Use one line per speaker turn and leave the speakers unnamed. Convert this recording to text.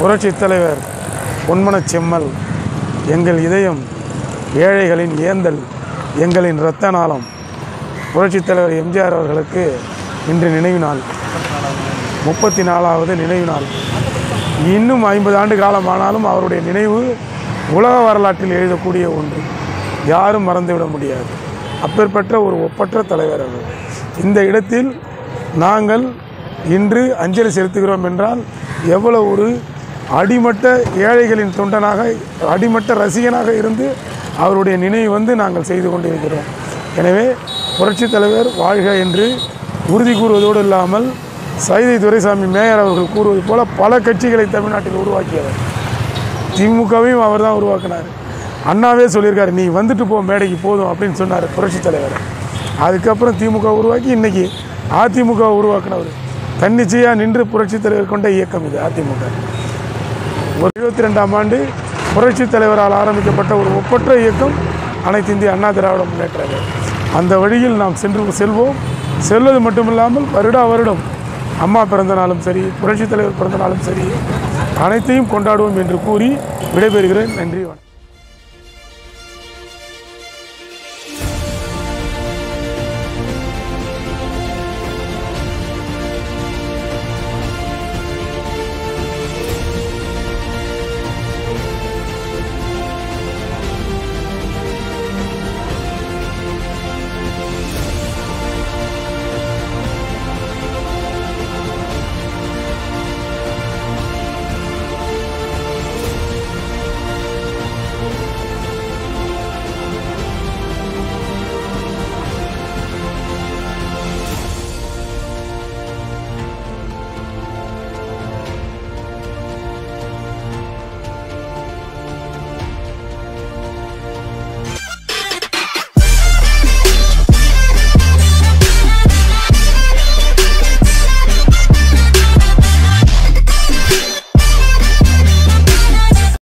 புரட்சித் தலைவர் பொன்மனச் செம்மல் எங்கள் இதயம் ஏழைகளின் ஏந்தல் எங்களின் இரத்த நாளம் புரட்சித் தலைவர் எம்ஜிஆர் அவர்களுக்கு இன்று நினைவு நாள் முப்பத்தி நாலாவது நினைவு நாள் இன்னும் ஐம்பது ஆண்டு காலம் ஆனாலும் அவருடைய நினைவு உலக வரலாற்றில் எழுதக்கூடிய ஒன்று யாரும் மறந்துவிட முடியாது அப்பேற்பட்ட ஒரு ஒப்பற்ற தலைவர் அவர் இந்த இடத்தில் நாங்கள் இன்று அஞ்சலி செலுத்துகிறோம் என்றால் எவ்வளவு ஒரு அடிமட்ட ஏழைகளின் தொண்டனாக அடிமட்ட ரசிகனாக இருந்து அவருடைய நினைவு வந்து நாங்கள் செய்து கொண்டிருக்கிறோம் எனவே புரட்சித் தலைவர் வாழ்க என்று உறுதி கூறுவதோடு இல்லாமல் சைதை துரைசாமி மேயர் அவர்கள் கூறுவது போல பல கட்சிகளை தமிழ்நாட்டில் உருவாக்கியவர் திமுகவையும் அவர் தான் உருவாக்கினார் அண்ணாவே சொல்லியிருக்காரு நீ வந்துட்டு போ மேடைக்கு போதும் அப்படின்னு சொன்னார் புரட்சித் தலைவர் அதுக்கப்புறம் திமுக உருவாக்கி இன்னைக்கு அதிமுக உருவாக்கினவர் தன்னிச்சையாக நின்று புரட்சித் தலைவர் கொண்ட இயக்கம் இது அதிமுக ஒரு இருபத்தி ரெண்டாம் ஆண்டு புரட்சித் தலைவரால் ஆரம்பிக்கப்பட்ட ஒரு ஒப்பற்ற இயக்கம் அனைத்து இந்திய அண்ணா திராவிட முன்னேற்ற கழகம். அந்த வழியில் நாம் சென்று செல்வோம் செல்வது மட்டுமில்லாமல் வருடா வருடம் அம்மா பிறந்த நாளும் சரி புரட்சித் தலைவர் பிறந்த நாளும் சரி அனைத்தையும் கொண்டாடுவோம் என்று கூறி விடைபெறுகிறேன் நன்றி வணக்கம்